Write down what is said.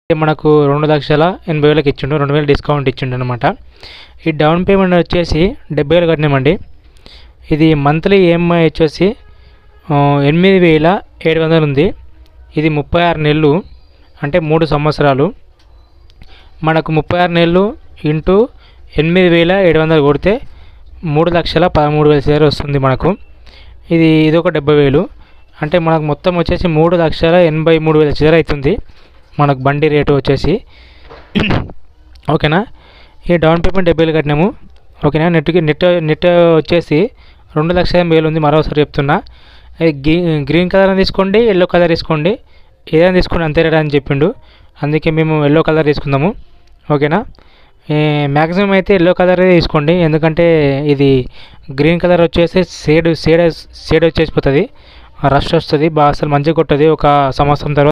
మనకు రెండు లక్షల ఎనభై వేలకు ఇచ్చిండు రెండు వేలు డిస్కౌంట్ ఇచ్చిండు అనమాట ఈ డౌన్ పేమెంట్ వచ్చేసి డెబ్బై వేలు కట్టినామండి ఇది మంత్లీ ఈఎంఐ వచ్చేసి ఆ, ఎనిమిది వేల ఏడు వందలు ఉంది ఇది ముప్పై ఆరు నెలలు అంటే మూడు సంవత్సరాలు మనకు ముప్పై ఆరు నెలలు ఇంటూ ఎనిమిది వేల ఏడు వందలు కొడితే మూడు లక్షల పదమూడు వేల షేర్ వస్తుంది మనకు ఇది ఇది ఒక డెబ్బై వేలు అంటే మనకు మొత్తం వచ్చేసి మూడు లక్షల ఎనభై మూడు వేల షేర్ అవుతుంది మనకు బండి రేటు వచ్చేసి ఓకేనా ఈ డౌన్ పేమెంట్ డెబ్బై వేలు కట్టినాము ఓకేనా నెట్కి నెట్ నెట్ వచ్చేసి రెండు లక్షల ఎనభై వేలు ఉంది మరోసారి చెప్తున్నా అది గ్రీ గ్రీన్ కలర్ అని తీసుకోండి ఎల్లో కలర్ తీసుకోండి ఏదైనా తీసుకోండి అంతే రేట్ అని చెప్పిండు అందుకే మేము ఎల్లో కలర్ తీసుకుందాము ఓకేనా మ్యాక్సిమం అయితే ఎల్లో కలరే తీసుకోండి ఎందుకంటే ఇది గ్రీన్ కలర్ వచ్చేసి షేడ్ షేడ్ షేడ్ వచ్చేసిపోతుంది రష్ వస్తుంది బాగా అసలు మంచిగా కొట్టది ఒక సంవత్సరం తర్వాత